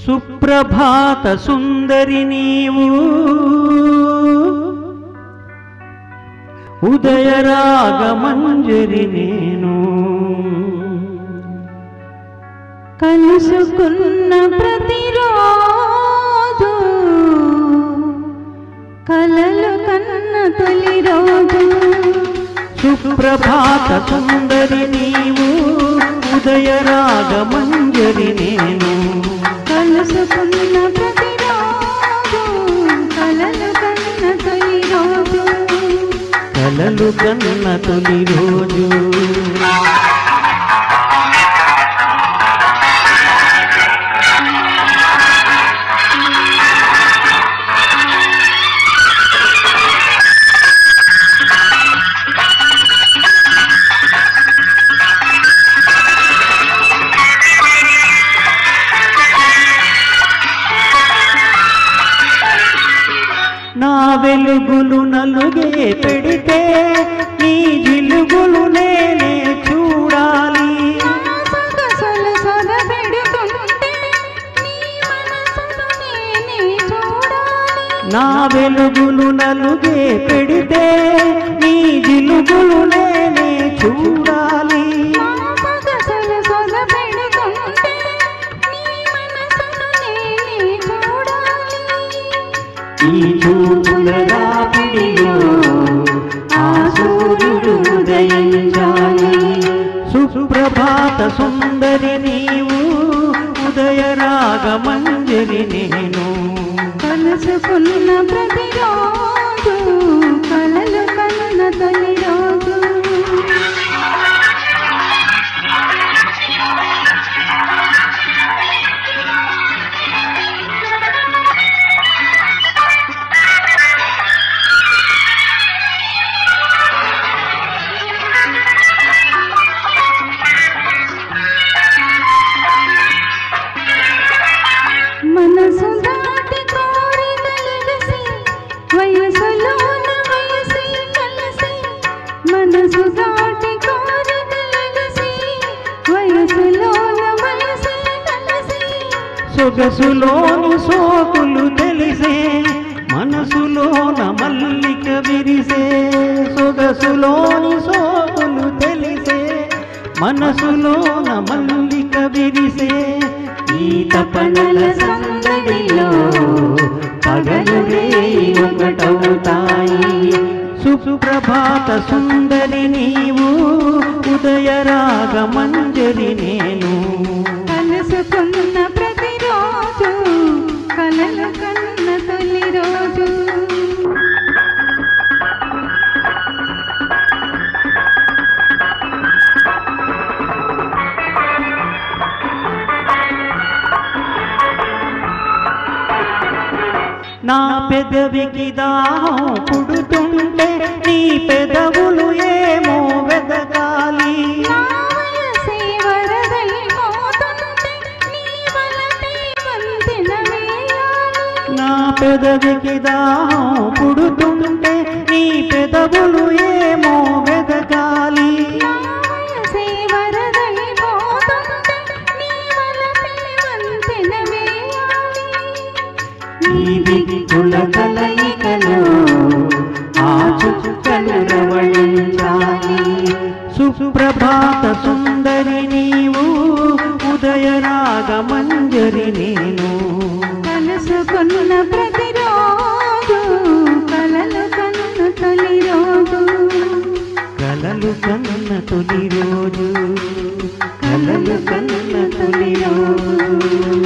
సుప్రభాత సుందరి నీవు ఉదయ రాగమంజరి నేను కలుసుకున్న ప్రతిరోజు కలలు కన్న తొలి రోజు సుప్రభాత సుందరి నీవు ఉదయ రాగమంజరి నేను కలుసుకున్న ప్రతిరోజు కలలు కన్న తొలి రోజు కలలు కన్న తొలి రోజు నా వెలుగులు నలుగే పెడితే నీ జిలుగులు నేనే చూడాలి సొగసులు సొగబెడుతుంటే నీ మనసును నేనే చూడాలి నా వెలుగులు నలుగే పెడితే నీ జిలుగులు నేనే చూడాలి సొగసులు సొగబెడుతుంటే నీ మనసును నేనే చూడాలి ఈ చూపుల రాపిడిలో ఆ సూర్యుడు ఉదయించాలి సుప్రభాత సుందరి నీవు ఉదయ రాగమంజరి నేను కలుసుకున్న ప్రతిరోజు కలలు కన్న తొలి రోజు మనసు దాటి కోరికలెగసి వయసులోన వయసి కలిసి మనసు దాటి కోరికలెగసి వయసులోన వయసి కలిసి సొగసులోని సోకులు తెలిసే మనసులోన మల్లిక విరిసే సొగసులోని సోకులు తెలిసే మనసులోన మల్లిక విరిసే ఈ తపనల సందడిలో పగలు రేయి ఒకటవుతాయి సుప్రభాత సుందరి నీవు ఉదయ రాగమంజరి నేను కలుసుకున్న ప్రతిరోజు కలలు కన్న తొలి రోజు నా పెదవికి దాహం పుడుతుంటే నీ పెదవులు ఏమో వెదకాలి నా వయసే వరదైపోతుంటే నీ వలనే వంతెన వేయాలి నా పెదవికి దాహం పుడుతుంటే నీ పెదవులు ఏమో వెదకాలి నా వయసే వరదైపోతుంటే నీ వలనే వంతెన వేయాలి ఈ దిక్కుల కలయికలో ఆ చుక్కలు రవళించాలి సుప్రభాత సుందరి నీవు ఉదయ రాగమంజరి నేను కలుసుకున్న ప్రతిరోజు కలలు కన్న తొలి రోజు కలలు కన్న తొలి రోజు కలలు కన్న తొలి రోజు